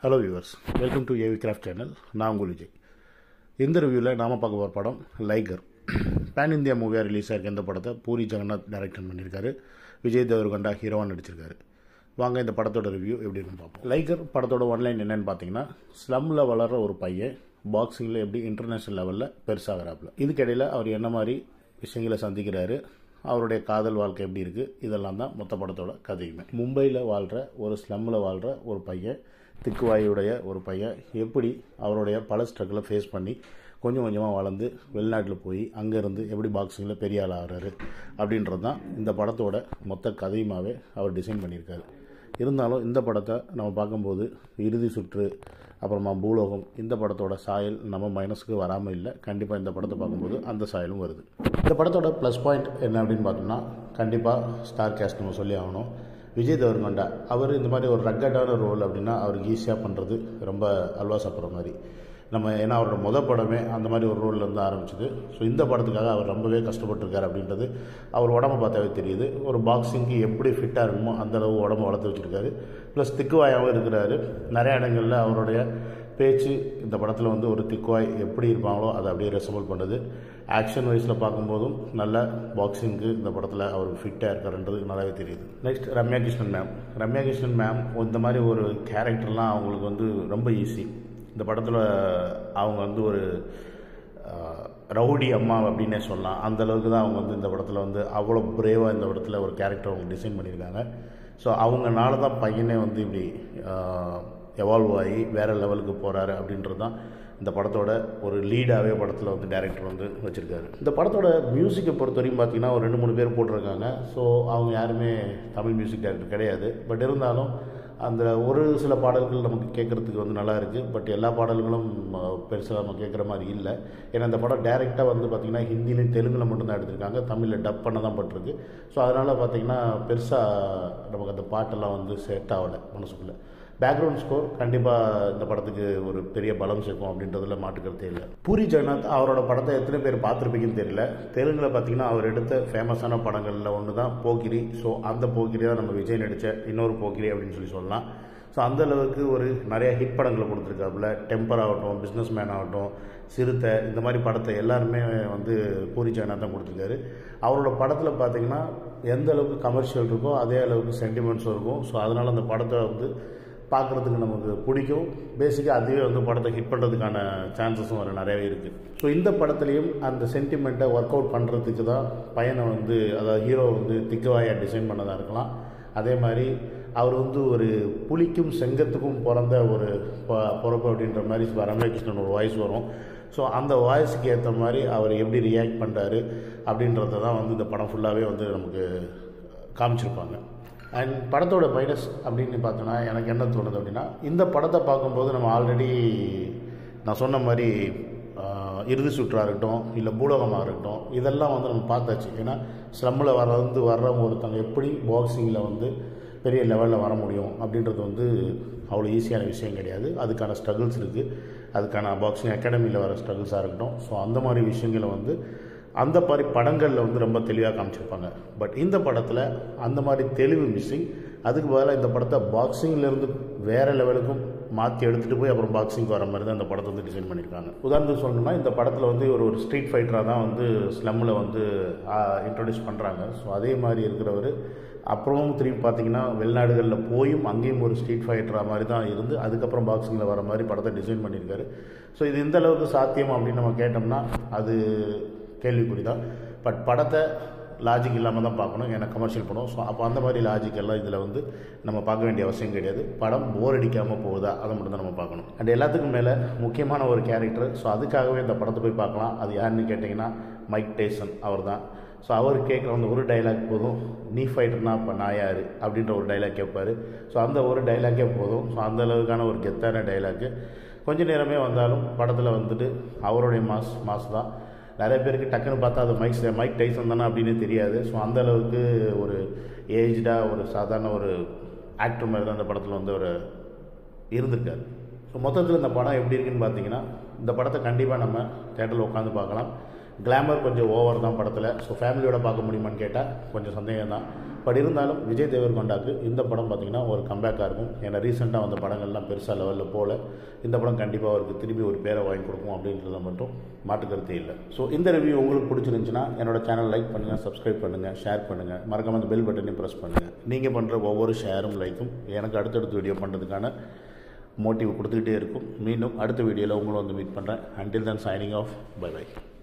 hello viewers welcome to AV craft channel நான் உங்கள் விஜய் இந்த ரிவ்யூவில் நாம் பார்க்க போகிற படம் லைகர் பேன் இந்தியா மூவியாக ரிலீஸ் ஆயிருக்க இந்த படத்தை பூரி ஜெகநாத் டைரக்டர் பண்ணியிருக்காரு விஜய் தேவர்கண்டா ஹீரோவாக நடிச்சிருக்காரு வாங்க இந்த படத்தோட ரிவ்யூ எப்படி இருக்குன்னு பார்ப்போம் லைகர் படத்தோட ஒன்லைன் என்னன்னு பார்த்தீங்கன்னா ஸ்லம்மில் வளர்கிற ஒரு பையன் பாக்ஸிங்கில் எப்படி இன்டர்நேஷ்னல் லெவலில் பெருசாகிறாப்புல இதுக்கிடையில் அவர் என்ன மாதிரி விஷயங்களை சந்திக்கிறாரு அவருடைய காதல் வாழ்க்கை எப்படி இருக்குது இதெல்லாம் தான் மொத்த படத்தோட கதையுமே மும்பையில் வாழ்கிற ஒரு ஸ்லம்மில் வாழ்கிற ஒரு பையன் திக்குவாயுடைய ஒரு பையன் எப்படி அவருடைய பல ஸ்ட்ரகிளை ஃபேஸ் பண்ணி கொஞ்சம் கொஞ்சமாக வளர்ந்து வெளிநாட்டில் போய் அங்கேருந்து எப்படி பாக்ஸிங்கில் பெரிய ஆள் ஆகிறாரு அப்படின்றது தான் இந்த படத்தோட மொத்த கதையுமாவே அவர் டிசைன் பண்ணியிருக்காரு இருந்தாலும் இந்த படத்தை நம்ம பார்க்கும்போது இறுதி சுற்று அப்புறமா பூலோகம் இந்த படத்தோட சாயல் நம்ம மைனஸுக்கு வராமல் இல்லை கண்டிப்பாக இந்த படத்தை பார்க்கும்போது அந்த சாயலும் வருது இந்த படத்தோட ப்ளஸ் பாயிண்ட் என்ன அப்படின்னு பார்த்தோம்னா கண்டிப்பாக ஸ்டார் கேஸ்ட் நம்ம சொல்லி ஆகணும் விஜய் தேவர்கொண்டா அவர் இந்த மாதிரி ஒரு ரக்கட்டான ரோல் அப்படின்னா அவருக்கு ஈஸியாக பண்ணுறது ரொம்ப அல்வா சாப்பிட்ற மாதிரி நம்ம ஏன்னா அவரோட முத படமே அந்த மாதிரி ஒரு ரோலில் இருந்து ஆரம்பிச்சது ஸோ இந்த படத்துக்காக அவர் ரொம்பவே கஷ்டப்பட்டிருக்காரு அப்படின்றது அவர் உடம்பை பார்த்தாவே தெரியுது ஒரு பாக்ஸிங்க்கு எப்படி ஃபிட்டாக இருக்குமோ அந்த அளவு உடம்பு வளர்த்து வச்சுருக்காரு ப்ளஸ் திக்குவாயாகவும் இருக்கிறாரு நிறைய இடங்களில் அவருடைய பேச்சு இந்த படத்தில் வந்து ஒரு திக்குவாய் எப்படி இருப்பாங்களோ அதை அப்படியே ரெசபிள் பண்ணுது ஆக்ஷன் வைஸில் பார்க்கும்போதும் நல்ல பாக்ஸிங்க்கு இந்த படத்தில் அவர் ஃபிட்டாக இருக்காருன்றது நல்லாவே தெரியுது next Ramya Krishnan ma'am Ramya Krishnan ma'am இந்த மாதிரி ஒரு கேரக்டர்லாம் அவங்களுக்கு வந்து ரொம்ப ஈஸி இந்த படத்தில் அவங்க வந்து ஒரு ரவுடி அம்மா அப்படின்னே சொல்லலாம் அந்த அளவுக்கு தான் அவங்க வந்து இந்த படத்தில் வந்து அவ்வளோ பிரேவாக இந்த படத்தில் ஒரு கேரக்டர் அவங்க டிசைன் பண்ணியிருக்காங்க ஸோ அவங்கனால தான் பையனே வந்து இப்படி எவால்வ் ஆகி வேறு லெவலுக்கு போகிறாரு அப்படின்றது தான் இந்த படத்தோட ஒரு லீடாகவே படத்தில் வந்து டேரக்டர் வந்து வச்சுருக்காரு இந்த படத்தோட மியூசிக்கை பொறுத்த வரைக்கும் பார்த்தீங்கன்னா ஒரு ரெண்டு மூணு பேர் போட்டிருக்காங்க ஸோ அவங்க யாருமே தமிழ் மியூசிக் டேரக்டர் கிடையாது பட் இருந்தாலும் அந்த ஒரு சில பாடல்கள் நமக்கு கேட்குறதுக்கு வந்து நல்லா இருக்குது பட் எல்லா பாடல்களும் பெருசாக நம்ம கேட்குற மாதிரி இல்லை ஏன்னா இந்த படம் டேரெக்டாக வந்து பார்த்திங்கன்னா ஹிந்திலையும் தெலுங்கில் மட்டும்தான் எடுத்திருக்காங்க தமிழில் டப் பண்ண தான் பட்டிருக்கு ஸோ அதனால் பார்த்திங்கன்னா பெருசாக நமக்கு அந்த பாட்டெல்லாம் வந்து செட் ஆகலை மனசுக்குள்ளே பேக்ரவுண்ட் ஸ்கோர் கண்டிப்பாக இந்த படத்துக்கு ஒரு பெரிய பலம் சேர்க்கும் அப்படின்றதுல மாட்டுக்கிறதே இல்லை பூரி ஜெகநாத் அவரோட படத்தை எத்தனை பேர் பார்த்துருப்பீங்கன்னு தெரியல தெலுங்கில் பார்த்தீங்கன்னா அவர் எடுத்த ஃபேமஸான படங்களில் ஒன்று தான் போக்கிரி ஸோ அந்த போக்கிரி தான் நம்ம விஜய் நடித்த இன்னொரு போக்கிரி அப்படின்னு சொல்லி சொல்லலாம் ஸோ அந்த அளவுக்கு ஒரு நிறைய ஹிட் படங்களை கொடுத்துருக்காப்புல டெம்பர் ஆகட்டும் பிஸ்னஸ் மேன் ஆகட்டும் சிறுத்தை இந்த மாதிரி படத்தை எல்லாருமே வந்து பூரி ஜெகநாத் தான் கொடுத்துருக்காரு அவரோட படத்தில் பார்த்தீங்கன்னா எந்த அளவுக்கு கமர்ஷியல் இருக்கோ அதே அளவுக்கு சென்டிமெண்ட்ஸும் இருக்கும் ஸோ அதனால் அந்த படத்தை வந்து பார்க்குறதுக்கு நமக்கு பிடிக்கும் பேசிக்காக அதுவே வந்து படத்தை ஹிட் பண்ணுறதுக்கான சான்சஸும் வர நிறையவே இருக்குது ஸோ இந்த படத்துலேயும் அந்த சென்டிமெண்ட்டை ஒர்க் அவுட் பண்ணுறதுக்கு தான் பையனை வந்து அதாவது ஹீரோ வந்து திக்குவாயாக டிசைன் பண்ணதாக இருக்கலாம் அதே மாதிரி அவர் வந்து ஒரு புலிக்கும் செங்கத்துக்கும் பிறந்த ஒரு பிறப்பு அப்படின்ற மாதிரி ரம்யகிருஷ்ணன் ஒரு வாய்ஸ் வரும் ஸோ அந்த வாய்ஸுக்கு ஏற்ற மாதிரி அவர் எப்படி ரியாக்ட் பண்ணுறாரு அப்படின்றத தான் வந்து இந்த படம் ஃபுல்லாகவே வந்து நமக்கு காமிச்சிருப்பாங்க அண்ட் படத்தோட மைனஸ் அப்படின்னு பார்த்தோன்னா எனக்கு என்ன தோணுது அப்படின்னா இந்த படத்தை பார்க்கும்போது நம்ம ஆல்ரெடி நான் சொன்ன மாதிரி இறுதி சுற்றாக இருக்கட்டும் இல்லை பூலகமாக இருக்கட்டும் இதெல்லாம் வந்து நம்ம பார்த்தாச்சு ஏன்னா ஸ்லம்மில் வர வந்து வர்றவங்க ஒருத்தவங்க எப்படி பாக்ஸிங்கில் வந்து பெரிய லெவலில் வர முடியும் அப்படின்றது வந்து அவ்வளோ ஈஸியான விஷயம் கிடையாது அதுக்கான ஸ்ட்ரகிள்ஸ் இருக்குது அதுக்கான பாக்ஸிங் அகாடமியில் வர ஸ்ட்ரகிள்ஸாக இருக்கட்டும் ஸோ அந்த மாதிரி விஷயங்களை வந்து அந்த மாதிரி படங்களில் வந்து ரொம்ப தெளிவாக காமிச்சிருப்பாங்க பட் இந்த படத்தில் அந்த மாதிரி தெளிவு மிஸ்ஸிங் அதுக்கு பதிலாக இந்த படத்தை பாக்ஸிங்லேருந்து வேறு லெவலுக்கும் மாற்றி எடுத்துகிட்டு போய் அப்புறம் பாக்ஸிங் வர மாதிரி தான் இந்த படத்தை வந்து டிசைன் பண்ணியிருக்காங்க உதாரணத்துக்கு சொல்லணும்னா இந்த படத்தில் வந்து ஒரு ஒரு ஸ்ட்ரீட் ஃபைட்டராக தான் வந்து ஸ்லம்மில் வந்து இன்ட்ரடியூஸ் பண்ணுறாங்க ஸோ அதே மாதிரி இருக்கிறவர் அப்புறமும் திரும்பி பார்த்தீங்கன்னா வெளிநாடுகளில் போயும் அங்கேயும் ஒரு ஸ்ட்ரீட் ஃபைட்டராக மாதிரி தான் இருந்து அதுக்கப்புறம் பாக்ஸிங்கில் வர மாதிரி படத்தை டிசைன் பண்ணியிருக்காரு ஸோ இது எந்த அளவுக்கு சாத்தியம் அப்படின்னு நம்ம கேட்டோம்னா அது கேள்விக்குறி தான் பட் படத்தை லாஜிக் இல்லாமல் தான் பார்க்கணும் ஏன்னா கமர்ஷியல் படம் ஸோ அப்போ அந்த மாதிரி லாஜிக் எல்லாம் இதில் வந்து நம்ம பார்க்க வேண்டிய அவசியம் கிடையாது படம் போர் அடிக்காமல் போகுதா அதை மட்டும் தான் நம்ம பார்க்கணும் அண்ட் எல்லாத்துக்கும் மேலே முக்கியமான ஒரு கேரக்டர் ஸோ அதுக்காகவே இந்த படத்தை போய் பார்க்கலாம் அது யாருன்னு கேட்டிங்கன்னா மைக் டேசன் அவர் தான் ஸோ அவர் கேட்குற அந்த ஒரு டைலாக் போதும் நீ ஃபைட்டர்னா அப்போ நான் யார் அப்படின்ற ஒரு டைலாக் கேட்பார் ஸோ அந்த ஒரு டைலாக்கே போதும் ஸோ அந்த அளவுக்கான ஒரு கெத்தான டைலாக்கு கொஞ்ச நேரமே வந்தாலும் படத்தில் வந்துட்டு அவருடைய மாஸ் மாஸ் தான் நிறைய பேருக்கு டக்குன்னு பார்த்தா அது மைக் மைக் டைசன் தானே அப்படின்னு தெரியாது ஸோ அந்த அளவுக்கு ஒரு ஏஜ்டாக ஒரு சாதாரண ஒரு ஆக்டர் மாதிரி தான் அந்த படத்தில் வந்து ஒரு இருந்திருக்காரு ஸோ மொத்தத்தில் இந்த படம் எப்படி இருக்குன்னு பார்த்தீங்கன்னா இந்த படத்தை கண்டிப்பாக நம்ம தேட்டரில் உட்காந்து பார்க்கலாம் கிளாமர் கொஞ்சம் ஓவர் தான் படத்தில் ஸோ ஃபேமிலியோட பார்க்க முடியுமான்னு கேட்டால் கொஞ்சம் சந்தேகம் தான் பட் இருந்தாலும் விஜய் தேவர்கொண்டாக்கு இந்த படம் பார்த்திங்கன்னா ஒரு கம்பேக்காக இருக்கும் ஏன்னா ரீசெண்டாக வந்த படங்கள்லாம் பெருசாக லெவலில் போகல இந்த படம் கண்டிப்பாக அவருக்கு திரும்பி ஒரு பேரை வாங்கி கொடுக்கும் அப்படின்றத மட்டும் மாற்றுக்கருத்தே இல்லை ஸோ இந்த ரிவ்யூ உங்களுக்கு பிடிச்சிருந்துச்சுன்னா என்னோட சேனல் லைக் பண்ணுங்கள் சப்ஸ்கிரைப் பண்ணுங்கள் ஷேர் பண்ணுங்கள் மறக்காம அந்த பெல் பட்டனையும் ப்ரெஸ் பண்ணுங்கள் நீங்கள் பண்ணுற ஒவ்வொரு ஷேரும் லைக்கும் எனக்கு அடுத்தடுத்த வீடியோ பண்ணுறதுக்கான மோட்டிவ் கொடுத்துக்கிட்டே இருக்கும் மீண்டும் அடுத்த வீடியோவில் உங்களும் வந்து மீட் பண்ணுறேன் until then signing off bye by